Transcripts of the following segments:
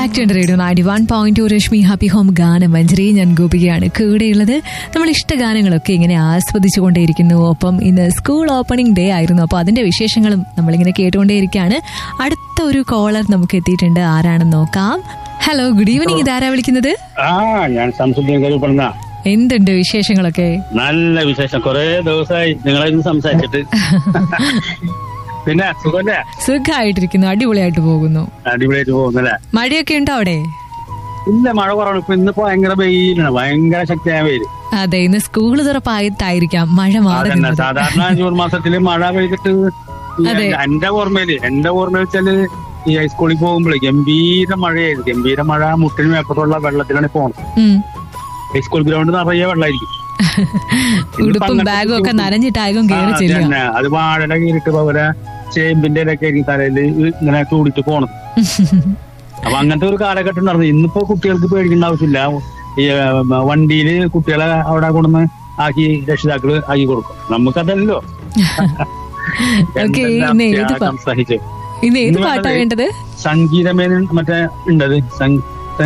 Back to radio ninety one point two Rashmi happy home ഗാനം മഞ്ജരി ഞാൻ ഗോപികയാണ് കൂടെയുള്ളത് നമ്മൾ ഇഷ്ട ഗാനങ്ങളൊക്കെ ഇങ്ങനെ ആസ്വദിച്ചുകൊണ്ടേയിരിക്കുന്നു ഒപ്പം ഇന്ന് സ്കൂൾ ഓപ്പണിംഗ് ഡേ ആയിരുന്നു അപ്പോൾ അതിന്റെ വിശേഷങ്ങളും നമ്മളിങ്ങനെ കേട്ടുകൊണ്ടേയിരിക്കുകയാണ് അടുത്ത ഒരു കോളർ നമുക്ക് എത്തിയിട്ടുണ്ട് ആരാണെന്ന് നോക്കാം ഹലോ ഗുഡ് ഈവനിങ് ഇതാരാ വിളിക്കുന്നത് ആ ഞാൻ സംസുദ്ദീൻ കരുപ്പണ്ണ എന്തുണ്ട് വിശേഷങ്ങളൊക്കെ നല്ല വിശേഷം കുറെ ദിവസമായി നിങ്ങളെ സംസാരിച്ചിട്ട് പിന്നെ സുഖല്ലേ സുഖമായിട്ടിരിക്കുന്നു അടിപൊളിയായിട്ട് പോകുന്നു അടിപൊളിയായിട്ട് പോകുന്നല്ലേ മഴയൊക്കെ ഉണ്ടോ അവിടെ ഇല്ല മഴ കുറവാണ് ഇപ്പൊ ഇന്നിപ്പോ ഭയങ്കര വെയിലാണ് ഭയങ്കര ശക്തിയായ വെയിൽ അതെ ഇന്ന് സ്കൂൾ തുറപ്പായിട്ടായിരിക്കാം മഴ മാറി അതന്നെ നിന്നത്. സാധാരണ ജൂൺ മാസത്തില് മഴ പെയ്തിട്ട് ഈ അതെ. എന്റെ ഓർമ്മയില് എന്റെ ഓർമ്മ വെച്ചാല് ഈ ഹൈസ്കൂളിൽ പോകുമ്പോഴേ ഗംഭീര മഴയായിരുന്നു ഗംഭീര മഴ മുട്ടിന് മേപ്പട്ടുള്ള വെള്ളത്തിലാണ് പോണത് ഉം. ഹൈസ്കൂൾ ഗ്രൗണ്ട് നിറയെ വെള്ളമായിരിക്കും ഉടുപ്പും അങ്ങനത്തെ ബാഗും ഒക്കെ ബുദ്ധിമുട്ട്. നനഞ്ഞിട്ടാകും ആ, കയറി അത് ചെല്ലുക തന്നെ. അത് വാഴയുടെ കീഴിട്ട് പോലെ ചേമ്പിന്റെ ഇലയൊക്കെ ആയിരിക്കും തലയിൽ ഇങ്ങനെ ചൂടിട്ട് പോണത് അപ്പൊ അങ്ങനത്തെ ഒരു കാലഘട്ടം നടന്നു ഇന്നിപ്പോ കുട്ടികൾക്ക് പേടിക്കേണ്ട ആവശ്യമില്ല ഈ വണ്ടിയിൽ കുട്ടികളെ അവിടെ കൊണ്ടുവന്ന് ആക്കി രക്ഷിതാക്കള് ആക്കി കൊടുക്കും നമുക്കതല്ലോ ഓക്കെ എന്തെല്ലാം ഇന്ന് ഏത് പാ- ത്യാഗം സഹിച്ച് ഇന്ന് ഏത് ഇന്ന് പാട്ടാ വേണ്ടത് വേണ്ടത് സംഗീതമേനൻ മറ്റേ ഉണ്ടത് സം-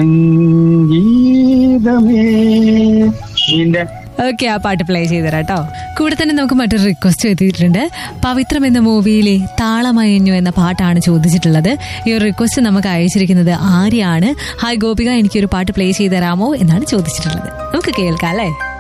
സംഗീതമേ ഇതിന്റെ ഓക്കെ ആ പാട്ട് പ്ലേ ചെയ്തരാം കേട്ടോ കൂടെ തന്നെ നമുക്ക് മറ്റൊരു റിക്വസ്റ്റ് എത്തിയിട്ടുണ്ട് പവിത്രം എന്ന മൂവിയിലെ താളമയഞ്ഞു എന്ന പാട്ടാണ് ചോദിച്ചിട്ടുള്ളത് ഈ ഒരു റിക്വസ്റ്റ് നമുക്ക് അയച്ചിരിക്കുന്നത് ആര്യാണ് ഹായ് ഗോപിക എനിക്കൊരു പാട്ട് പ്ലേ ചെയ്ത് തരാമോ എന്നാണ് ചോദിച്ചിട്ടുള്ളത് നമുക്ക് കേൾക്കാം അല്ലേ